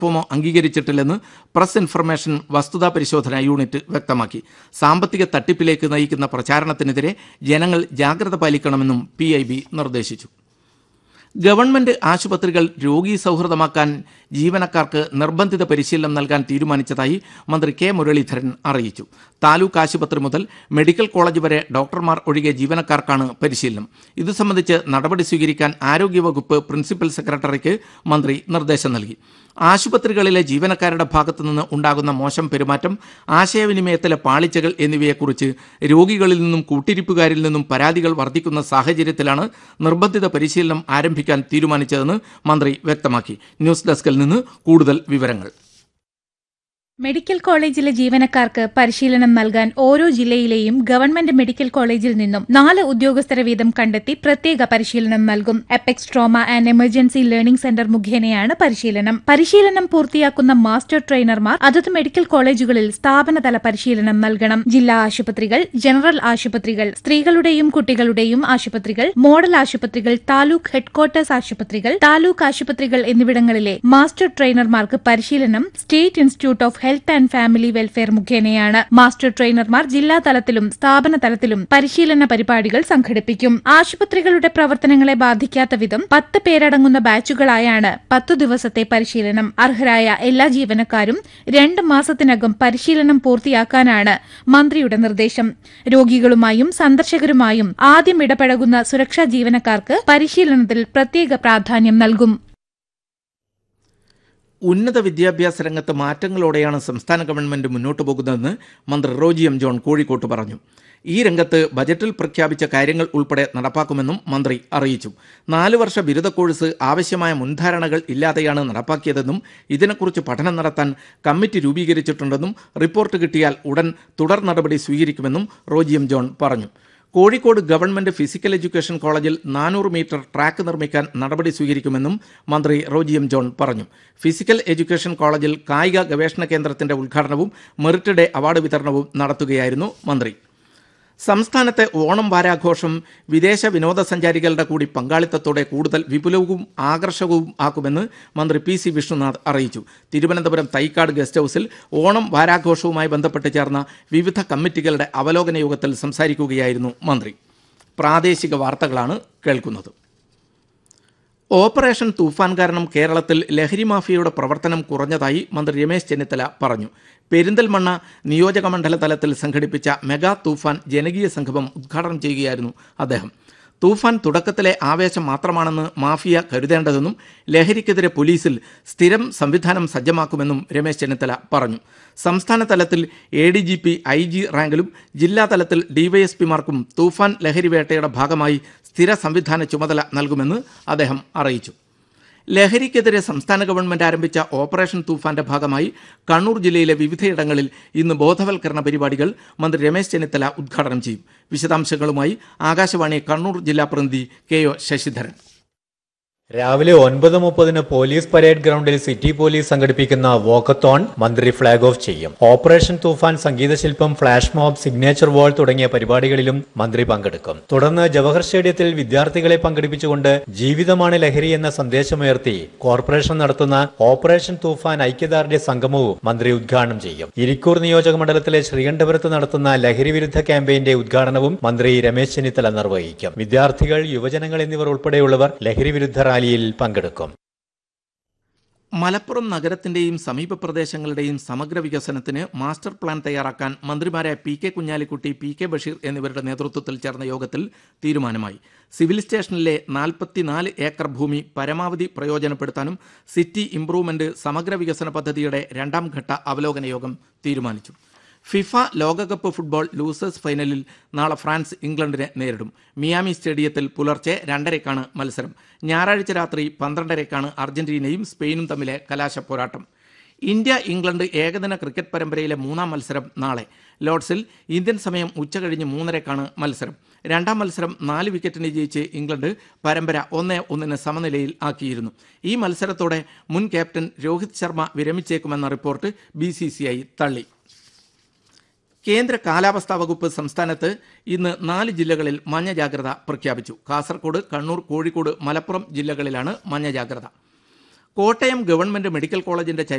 ഫോമോ അംഗീകരിച്ചിട്ടില്ലെന്ന് press information വസ്തുതാ പരിശോധന unit വ്യക്തമാക്കി സാമ്പത്തിക തട്ടിപ്പിലേക്ക് നയിക്കുന്ന പ്രചാരണത്തിനെതിരെ ജനങ്ങൾ ജാഗ്രത പാലിക്കണമെന്നും പി നിർദ്ദേശിച്ചു ഗവൺമെന്റ് ആശുപത്രികൾ രോഗി സൗഹൃദമാക്കാൻ ജീവനക്കാർക്ക് നിർബന്ധിത പരിശീലനം നൽകാൻ തീരുമാനിച്ചതായി മന്ത്രി കെ മുരളീധരൻ അറിയിച്ചു താലൂക്ക് ആശുപത്രി മുതൽ മെഡിക്കൽ കോളേജ് വരെ ഡോക്ടർമാർ ഒഴികെ ജീവനക്കാർക്കാണ് പരിശീലനം ഇതു സംബന്ധിച്ച് നടപടി സ്വീകരിക്കാൻ ആരോഗ്യവകുപ്പ് പ്രിൻസിപ്പൽ സെക്രട്ടറിക്ക് മന്ത്രി നിർദ്ദേശം നൽകി ആശുപത്രികളിലെ ജീവനക്കാരുടെ ഭാഗത്തു നിന്ന് ഉണ്ടാകുന്ന മോശം പെരുമാറ്റം ആശയവിനിമയത്തിലെ പാളിച്ചകൾ എന്നിവയെക്കുറിച്ച് രോഗികളിൽ നിന്നും കൂട്ടിരിപ്പുകാരിൽ നിന്നും പരാതികൾ വർദ്ധിക്കുന്ന സാഹചര്യത്തിലാണ് നിർബന്ധിത പരിശീലനം ആരംഭിക്കാൻ തീരുമാനിച്ചതെന്ന് മന്ത്രി വ്യക്തമാക്കി ന്യൂസ് ഡെസ്കിൽ നിന്ന് കൂടുതൽ വിവരങ്ങൾ മെഡിക്കൽ കോളേജിലെ ജീവനക്കാർക്ക് പരിശീലനം നൽകാൻ ഓരോ ജില്ലയിലെയും ഗവൺമെന്റ് മെഡിക്കൽ കോളേജിൽ നിന്നും നാല് ഉദ്യോഗസ്ഥരെ വീതം കണ്ടെത്തി പ്രത്യേക പരിശീലനം നൽകും apex trauma and emergency learning centre മുഖേനയാണ് പരിശീലനം പരിശീലനം പൂർത്തിയാക്കുന്ന മാസ്റ്റർ ട്രെയിനർമാർ അതത് മെഡിക്കൽ കോളേജുകളിൽ സ്ഥാപനതല പരിശീലനം നൽകണം ജില്ലാ ആശുപത്രികൾ ജനറൽ ആശുപത്രികൾ സ്ത്രീകളുടെയും കുട്ടികളുടെയും ആശുപത്രികൾ മോഡൽ ആശുപത്രികൾ താലൂക്ക് ഹെഡ്ക്വാർട്ടേഴ്സ് ആശുപത്രികൾ താലൂക്ക് ആശുപത്രികൾ എന്നിവിടങ്ങളിലെ മാസ്റ്റർ ട്രെയിനർമാർക്ക് പരിശീലനം state institute of health and family welfare മുഖേനയാണ് മാസ്റ്റർ ട്രെയിനർമാർ ജില്ലാ തലത്തിലും സ്ഥാപന തലത്തിലും പരിശീലന പരിപാടികൾ സംഘടിപ്പിക്കും ആശുപത്രികളുടെ പ്രവർത്തനങ്ങളെ ബാധിക്കാത്ത വിധം പത്ത് പേരടങ്ങുന്ന ബാച്ചുകളായാണ് പത്തു ദിവസത്തെ പരിശീലനം അർഹരായ എല്ലാ ജീവനക്കാരും രണ്ട് മാസത്തിനകം പരിശീലനം പൂർത്തിയാക്കാനാണ് മന്ത്രിയുടെ നിർദ്ദേശം രോഗികളുമായും സന്ദർശകരുമായും ആദ്യം ഇടപഴകുന്ന സുരക്ഷാ ജീവനക്കാർക്ക് പരിശീലനത്തിൽ പ്രത്യേക പ്രാധാന്യം നൽകും ഉന്നത വിദ്യാഭ്യാസ രംഗത്ത് മാറ്റങ്ങളോടെയാണ് സംസ്ഥാന ഗവൺമെന്റ് മുന്നോട്ടു പോകുന്നതെന്ന് മന്ത്രി റോജി എം ജോൺ കോഴിക്കോട്ട് പറഞ്ഞു ഈ രംഗത്ത് ബജറ്റിൽ പ്രഖ്യാപിച്ച കാര്യങ്ങൾ ഉൾപ്പെടെ നടപ്പാക്കുമെന്നും മന്ത്രി അറിയിച്ചു നാല് വർഷ ബിരുദ കോഴ്സ് ആവശ്യമായ മുൻധാരണകൾ ഇല്ലാതെയാണ് നടപ്പാക്കിയതെന്നും ഇതിനെക്കുറിച്ച് പഠനം നടത്താൻ കമ്മിറ്റി രൂപീകരിച്ചിട്ടുണ്ടെന്നും റിപ്പോർട്ട് കിട്ടിയാൽ ഉടൻ തുടർ നടപടി സ്വീകരിക്കുമെന്നും റോജി എം ജോൺ പറഞ്ഞു കോഴിക്കോട് ഗവൺമെന്റ് ഫിസിക്കൽ എഡ്യൂക്കേഷൻ കോളേജിൽ നാനൂറ് മീറ്റർ ട്രാക്ക് നിർമ്മിക്കാൻ നടപടി സ്വീകരിക്കുമെന്നും മന്ത്രി റോജി എം ജോൺ പറഞ്ഞു ഫിസിക്കൽ എഡ്യൂക്കേഷൻ കോളേജിൽ കായിക ഗവേഷണ കേന്ദ്രത്തിന്റെ ഉദ്ഘാടനവും മെറിറ്റ് ഡേ അവാർഡ് വിതരണവും നടത്തുകയായിരുന്നു മന്ത്രി സംസ്ഥാനത്തെ ഓണം വാരാഘോഷം വിദേശ വിനോദസഞ്ചാരികളുടെ കൂടി പങ്കാളിത്തത്തോടെ കൂടുതൽ വിപുലവും ആകർഷകവും ആക്കുമെന്ന് മന്ത്രി പി സി വിഷ്ണുനാഥ് അറിയിച്ചു തിരുവനന്തപുരം തൈക്കാട് ഗസ്റ്റ് ഹൌസിൽ ഓണം വാരാഘോഷവുമായി ബന്ധപ്പെട്ട് ചേർന്ന വിവിധ കമ്മിറ്റികളുടെ അവലോകന യോഗത്തിൽ സംസാരിക്കുകയായിരുന്നു മന്ത്രി പ്രാദേശിക വാർത്തകളാണ് കേൾക്കുന്നത് ഓപ്പറേഷൻ തൂഫാൻ കാരണം കേരളത്തിൽ ലഹരി മാഫിയയുടെ പ്രവർത്തനം കുറഞ്ഞതായി മന്ത്രി രമേശ് ചെന്നിത്തല പറഞ്ഞു പെരിന്തൽമണ്ണ നിയോജക മണ്ഡല തലത്തിൽ സംഘടിപ്പിച്ച മെഗാ തൂഫാൻ ജനകീയ സംഗമം ഉദ്ഘാടനം ചെയ്യുകയായിരുന്നു അദ്ദേഹം തൂഫാൻ തുടക്കത്തിലെ ആവേശം മാത്രമാണെന്ന് മാഫിയ കരുതേണ്ടതെന്നും ലഹരിക്കെതിരെ പോലീസിൽ സ്ഥിരം സംവിധാനം സജ്ജമാക്കുമെന്നും രമേശ് ചെന്നിത്തല പറഞ്ഞു സംസ്ഥാന തലത്തിൽ A D G P I G റാങ്കിലും ജില്ലാ തലത്തിൽ ഡിവൈഎസ്പിമാർക്കും തൂഫാൻ ലഹരി വേട്ടയുടെ ഭാഗമായി സ്ഥിര സംവിധാന ചുമതല നൽകുമെന്ന് അദ്ദേഹം അറിയിച്ചു ലഹരിക്കെതിരെ സംസ്ഥാന ഗവൺമെന്റ് ആരംഭിച്ച ഓപ്പറേഷൻ തൂഫാന്റെ ഭാഗമായി കണ്ണൂർ ജില്ലയിലെ വിവിധയിടങ്ങളിൽ ഇന്ന് ബോധവൽക്കരണ പരിപാടികൾ മന്ത്രി രമേശ് ചെന്നിത്തല ഉദ്ഘാടനം ചെയ്യും വിശദാംശങ്ങളുമായി ആകാശവാണി കണ്ണൂർ ജില്ലാ പ്രതിനിധി കെ ഒ ശശിധരൻ രാവിലെ ഒൻപത് മുപ്പതിന് പോലീസ് പരേഡ് ഗ്രൗണ്ടിൽ സിറ്റി പോലീസ് സംഘടിപ്പിക്കുന്ന വോക്കത്തോൺ മന്ത്രി ഫ്ളാഗ് ഓഫ് ചെയ്യും ഓപ്പറേഷൻ തൂഫാൻ സംഗീതശില്പം ഫ്ളാഷ് മോബ് സിഗ്നേച്ചർ വാൾ തുടങ്ങിയ പരിപാടികളിലും മന്ത്രി പങ്കെടുക്കും തുടർന്ന് ജവഹർ സ്റ്റേഡിയത്തിൽ വിദ്യാർത്ഥികളെ പങ്കെടുപ്പിച്ചുകൊണ്ട് ജീവിതമാണ് ലഹരി എന്ന സന്ദേശമുയർത്തി കോർപ്പറേഷൻ നടത്തുന്ന ഓപ്പറേഷൻ തൂഫാൻ ഐക്യദാർഢ്യ സംഗമവും മന്ത്രി ഉദ്ഘാടനം ചെയ്യും ഇരിക്കൂർ നിയോജക മണ്ഡലത്തിലെ ശ്രീകണ്ഠപുരത്ത് നടത്തുന്ന ലഹരി വിരുദ്ധ ക്യാമ്പയിന്റെ ഉദ്ഘാടനവും മന്ത്രി രമേശ് ചെന്നിത്തല നിർവഹിക്കും വിദ്യാർത്ഥികൾ യുവജനങ്ങൾ എന്നിവർ ഉൾപ്പെടെയുള്ളവർ ലഹരി വിരുദ്ധ റാലിയിൽ പങ്കെടുക്കും മലപ്പുറം നഗരത്തിന്റെയും സമീപ പ്രദേശങ്ങളുടെയും സമഗ്ര വികസനത്തിന് മാസ്റ്റർ പ്ലാൻ തയ്യാറാക്കാൻ മന്ത്രിമാരായ P K Kunhalikutty P K Basheer എന്നിവരുടെ നേതൃത്വത്തിൽ ചേർന്ന യോഗത്തിൽ തീരുമാനമായി സിവിൽ സ്റ്റേഷനിലെ നാൽപ്പത്തിനാല് ഏക്കർ ഭൂമി പരമാവധി പ്രയോജനപ്പെടുത്താനും സിറ്റി ഇംപ്രൂവ്മെന്റ് സമഗ്ര വികസന പദ്ധതിയുടെ രണ്ടാം ഘട്ട അവലോകന യോഗം തീരുമാനിച്ചു ഫിഫ ലോകകപ്പ് ഫുട്ബോൾ ലൂസേഴ്സ് ഫൈനലിൽ നാളെ ഫ്രാൻസ് ഇംഗ്ലണ്ടിനെ നേരിടും മിയാമി സ്റ്റേഡിയത്തിൽ പുലർച്ചെ രണ്ടരയ്ക്കാണ് മത്സരം ഞായറാഴ്ച രാത്രി പന്ത്രണ്ടരയ്ക്കാണ് അർജന്റീനയും സ്പെയിനും തമ്മിലെ കലാശ പോരാട്ടം ഇന്ത്യ ഇംഗ്ലണ്ട് ഏകദിന ക്രിക്കറ്റ് പരമ്പരയിലെ മൂന്നാം മത്സരം നാളെ ലോർഡ്സിൽ ഇന്ത്യൻ സമയം ഉച്ചകഴിഞ്ഞ് മൂന്നരക്കാണ് മത്സരം രണ്ടാം മത്സരം നാല് വിക്കറ്റിന് ജയിച്ച് ഇംഗ്ലണ്ട് പരമ്പര ഒന്നേ ഒന്നിന് സമനിലയിൽ ആക്കിയിരുന്നു ഈ മത്സരത്തോടെ മുൻ ക്യാപ്റ്റൻ രോഹിത് ശർമ്മ വിരമിച്ചേക്കുമെന്ന റിപ്പോർട്ട് ബി തള്ളി കേന്ദ്ര കാലാവസ്ഥാ വകുപ്പ് സംസ്ഥാനത്ത് ഇന്ന് നാല് ജില്ലകളിൽ മഞ്ഞ ജാഗ്രത പ്രഖ്യാപിച്ചു കാസർഗോഡ് കണ്ണൂർ കോഴിക്കോട് മലപ്പുറം ജില്ലകളിലാണ് മഞ്ഞ ജാഗ്രത കോട്ടയം ഗവൺമെന്റ് മെഡിക്കൽ കോളേജിന്റെ